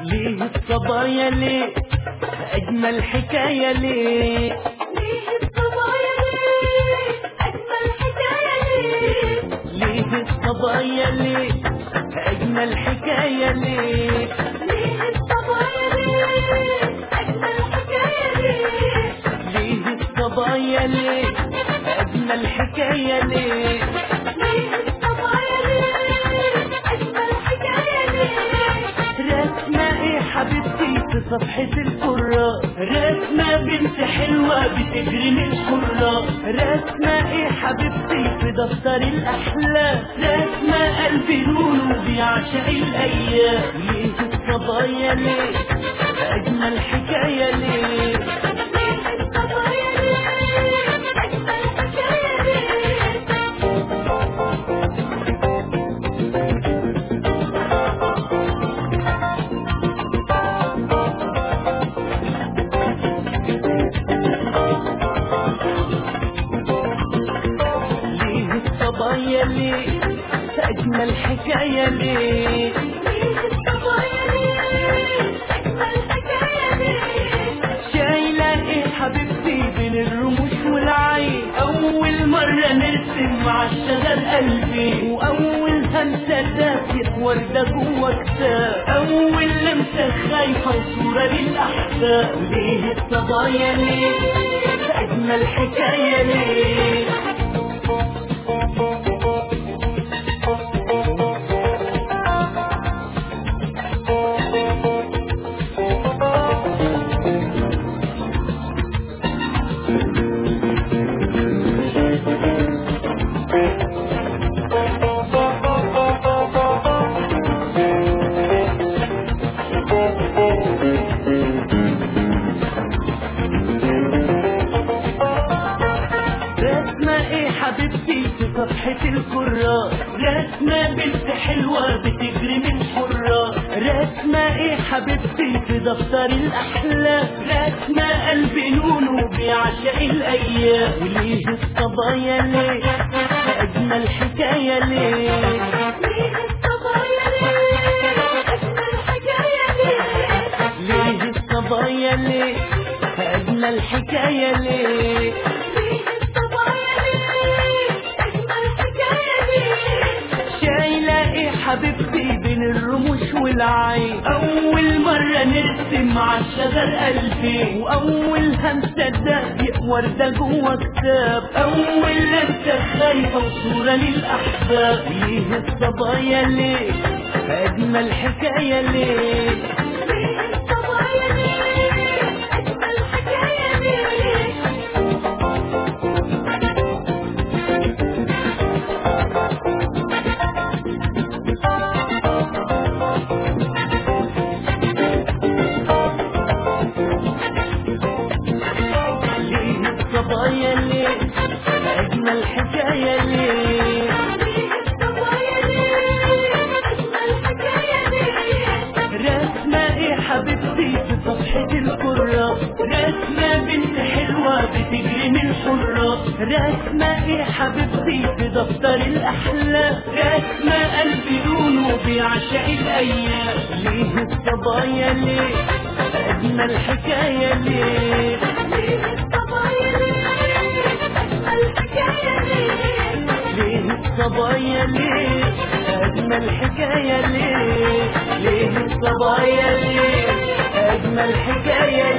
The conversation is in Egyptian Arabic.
ليه الصبايا ليه أجمل حكاية ليه ليه الصبايا ليه أجمل حكاية ليه ليه الصبايا ليه أجمل حكاية ليه ليه الصبايا ليه أجمل حكاية ليه ليه الصبايا ليه أجمل حكاية ليه ليه الصبايا ليه أجمل حكاية ليه رسمة ايه حبيبتي في صفحة القراء رسمة بنت حلوة بتجري من القراء رسمة ايه حبيبتي في دفتر الأحلام رسمة قلبي نور بيعشق الأيام ليه الصبايا ليه أجمل حكاية ليه ليه الصبايا ليه أجمل حكاية ليه ليه الصبايا ليه أجمل حكاية ليه ليه الصبايا ليه أجمل حكاية ليه شايلة ايه حبيبتي بين الرموش والعين اول مرة نرسم مع الشجر قلبي واول همسة دافية وردة جوه كتاب اول لمسة خايفة وصورة للاحباب ليه الصبايا ليه اجمل حكاية ليه رسمة ايه حبيبتي في صفحة القراء رسمة بنت حلوة بتجري من حرة رسمة ايه حبيبتي في دفتر الأحلام رسمة قلبي لونه بيعشق الأيام وليه الصبايا ليه أجمل حكاية ليه ليه الصبايا ليه أجمل حكاية ليه ليه الصبايا ليه أجمل حكاية ليه ليه الصبايا ليه أجمل حكاية ليه شايلة ايه حبيبتي بين الرموش والعين اول مرة نرسم مع الشجر قلبي واول همسة دافية وردة جوه كتاب اول لمسة خايفة وصورة للاحباب ليه الصبايا ليه اجمل حكاية ليه ليه الصبايا ليه أجمل حكاية ليه ليه الصبايا ليه اجمل حكاية ليه ليه الصبايا ليه أجمل حكاية ليه رسمة ايه حبيبتي في صفحة القراء رسمة بنت حلوة بتجري من حرة رسمة ايه حبيبتي في دفتر الأحلام رسمة قلبي لونه بيعشق الأيام ليه الصبايا ليه أجمل حكاية ليه ليه الصبايا ليه أجمل حكاية ليه ليه الصبايا ليه أجمل حكاية ليه ليه الصبايا ليه أجمل حكاية